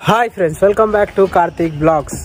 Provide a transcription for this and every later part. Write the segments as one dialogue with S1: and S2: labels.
S1: Hi friends welcome back to Karthik vlogs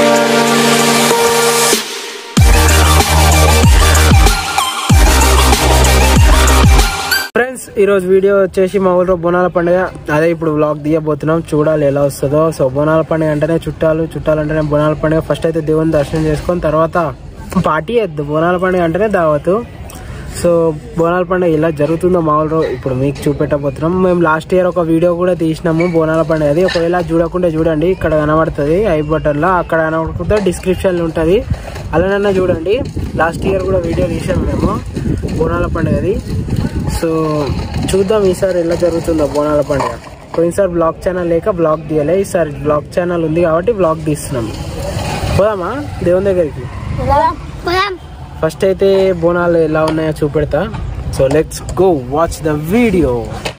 S1: friends ఈరోజు video వచ్చేసి మా ఊళ్ళో బోనాల పండుగ అదే ఇప్పుడు బ్లాగ్ తీయబోతున్నాం చూడాలి ఎలా వస్తుందో సో బోనాల పండుగ అంటేనే చుట్టాలు చుట్టాలు అంటేనే బోనాల పండుగ ఫస్ట్ అయితే దేవుని దర్శనం చేసుకొని తర్వాత పార్టీ వద్దు బోనాల పండుగ అంటేనే దావతు సో బోనాల పండుగ ఇలా జరుగుతుందో మా ఊళ్ళో ఇప్పుడు మీకు చూపెట్టబోతున్నాం మేము లాస్ట్ ఇయర్ ఒక వీడియో కూడా తీసినాము బోనాల పండుగ అది ఒకవేళ చూడకుండా చూడండి ఇక్కడ కనబడుతుంది ఐ బటన్లో అక్కడ కనబడుతుంటే డిస్క్రిప్షన్లో ఉంటుంది అలానన్నా చూడండి లాస్ట్ ఇయర్ కూడా వీడియో తీసాము మేము బోనాల పండుగది సో చూద్దాం ఈసారి ఎలా జరుగుతుందో బోనాల పండుగ పోయినసారి బ్లాగ్ ఛానల్ లేక బ్లాగ్ తీయలే ఈసారి బ్లాగ్ ఛానల్ ఉంది కాబట్టి బ్లాగ్ తీస్తున్నాం పోదామా దేవుని దగ్గరికి ఫస్ట్ అయితే బోనాలు ఎలా ఉన్నాయో చూపెడతా so let's go watch the video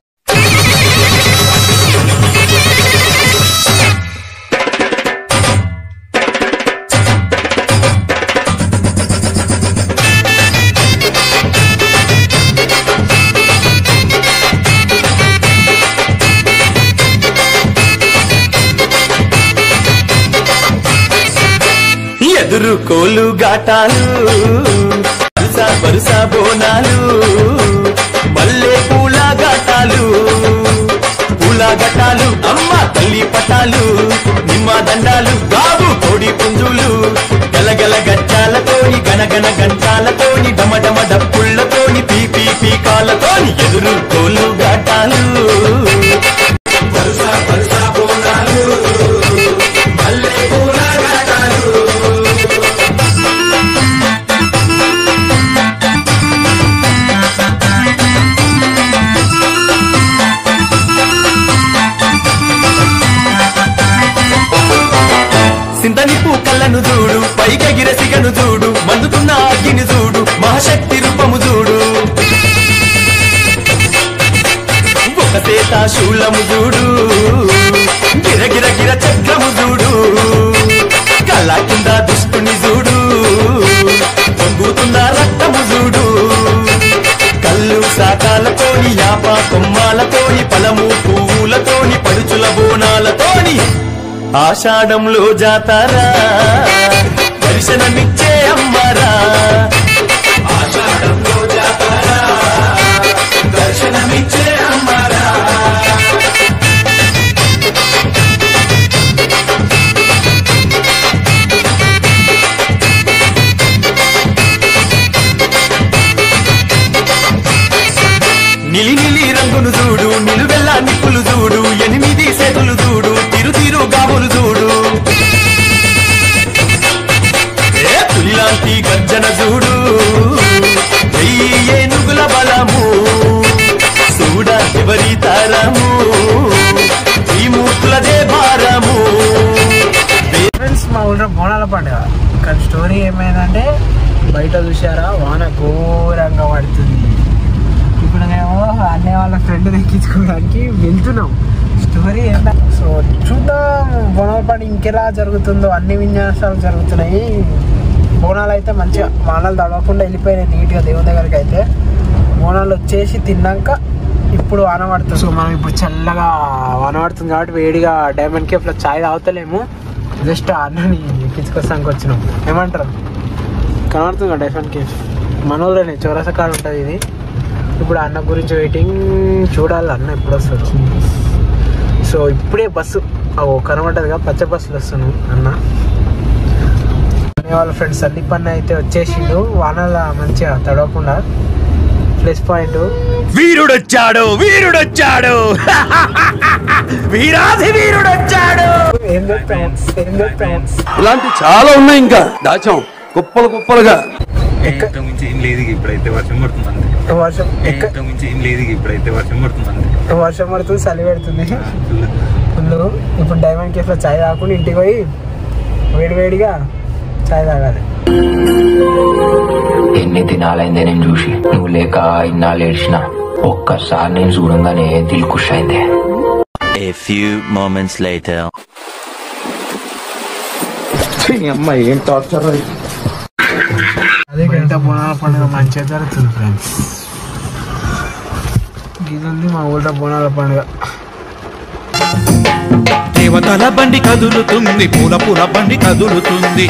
S2: ఎదురు కోలు గాటాలు వరుస వరుస బోనాలు మల్లె పూల గాటాలు పూల గటాలు అమ్మ తల్లి పటాలు నిమ్మ దండాలు బాబు కోడి పుంజులు గలగల గజ్జాలతోని గనగన గంటాలతోని డమడమ డప్పుళ్ళతోని పీపీ పీకాలతోని ఎదురు కోలు గాటాలు వరుస వరుస బోనాలు మల్లె పూల గాటాలు సింతనిప్పు కళ్ళను చూడు పైకెగిర సిగను చూడు మండుతున్న అగ్గిని చూడు మహాశక్తి రూపము చూడు ఒక సేత శూలము చూడు గిరగిర గిర చక్రము చూడు కళ్ళ కింద దుష్టుని చూడు పొంగుతున్న రక్తము చూడు కళ్ళు శాఖాలతోని యాప కొమ్మాలతోని పలము పువ్వులతోని పడుచుల బోనాలతోని ఆషాఢంలో జాతారా దర్శనమిచ్చే అమ్మరా ఆషాఢంలో జాతారా దర్శనమిచ్చే అమ్మరా నిలి నిలి రంగును చూడు నిలువెల్ల నిప్పులు చూడు ఎనిమిది సేతులు చూడు తిరు తిరు గాబులు చూడు ఏ పులిలాంటి గర్జన చూడు వెయ్యి ఏనుగుల బలము చూడ ఎవరి తరము ఈ మూర్తులదే భారము
S1: ఫ్రెండ్స్ మా ఊళ్ళో బోనాల పండుగ ఇక్కడ స్టోరీ ఏమైందంటే బయట చూసారా వాన ఘోరంగా పడుతుంది ఇప్పుడు మేము అన్నయ్య వాళ్ళ ఫ్రెండ్ దక్కించుకోవడానికి వెళ్తున్నాం స్టోరీ ఏంటంటే సో చూద్దాం బోనాల పండుగ ఇంకెలా జరుగుతుందో అన్ని విన్యాసాలు జరుగుతున్నాయి బోనాలు అయితే మంచిగా వానలు తడవకుండా వెళ్ళిపోయినాయి నీట్గా దేవుని దగ్గరికి అయితే బోనాలు వచ్చేసి తిన్నాక ఇప్పుడు వాన పడుతుంది సో మనం ఇప్పుడు చల్లగా వాన పడుతుంది కాబట్టి వేడిగా డైమండ్ కేఫ్లో చాయ్ తాగుతలేము జస్ట్ అన్నని ఎక్కించుకొస్తానికి వచ్చినాం ఏమంటారు కనబడుతుంది డైమండ్ కేఫ్ మనోళ్ళనే చౌరస కాడ ఉంటుంది ఇది ఇప్పుడు అన్న గురించి వెయిటింగ్ చూడాలి అన్న ఎప్పుడు వస్తారు సో ఇప్పుడే బస్సు ఓ కనబడ్డదిగా పచ్చ బస్సులు వస్తున్నాం అన్న అన్నయ్య వాళ్ళ ఫ్రెండ్స్ సందీప్ అన్న అయితే వచ్చేసిండు వానల మంచిగా తడవకుండా ప్లస్ పాయింట్
S2: వీరుడొచ్చాడు వీరుడొచ్చాడు వీరాధి వీరుడొచ్చాడు
S1: ఏం చెప్పాం ఏం చెప్పాం
S3: ఇలాంటి చాలా ఉన్నాయి ఇంకా దాచాం కుప్పలు కుప్పలుగా
S1: ఎక్క-
S4: ఇంతకు మించి ఏం లేదు ఇక ఇప్పుడైతే వర్షం పడుతుంది
S1: వర్షం ఎక్క
S4: ఇంతకు మించి ఏం లేదు ఇక ఇప్పుడైతే వర్షం పడుతుంది
S1: వర్షం పడుతుంది చలి పెడుతుంది
S4: ఫుల్
S1: ఫుల్ ఇప్పుడు డైమండ్ కేఫ్లో చాయ్ తాగకుండా ఇంటికి పోయి వేడివేడిగా చాయ్ తాగాలి
S5: ఎన్ని దినాలైందే నేను చూసి నువ్వు లేక ఇన్నాళ్ళు ఏడ్చిన ఒక్కసారి నేను చూడంగానే దిల్ ఖుష్ అయిందే
S6: A few moments later.
S3: అమ్మాయి ఏం టార్చర్
S1: అదే గంట బోనాల పండుగ మంచిగా జరుగుతుంది ఫ్రెండ్స్ ఇది ఉంది మా ఊళ్ళో బోనాల పండుగ
S2: దేవ
S7: దేవతల బండి కదులుతుంది పూల పూల బండి కదులుతుంది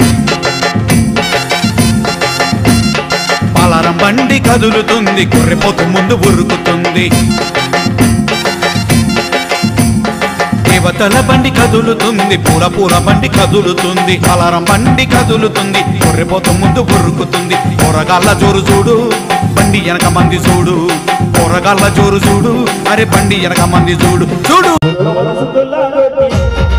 S7: పాలారం బండి కదులుతుంది గొర్రెపోతు ముందు ఉరుకుతుంది దేవతల బండి కదులుతుంది పూల పూల బండి కదులుతుంది అలారం బండి కదులుతుంది గొర్రెపోతు ముందు ఉరుకుతుంది పొరగాళ్ళ జోరు చూడు బండి వెనక మంది చూడు పొరగాళ్ళ జోరు చూడు అరే బండి వెనక మంది చూడు చూడు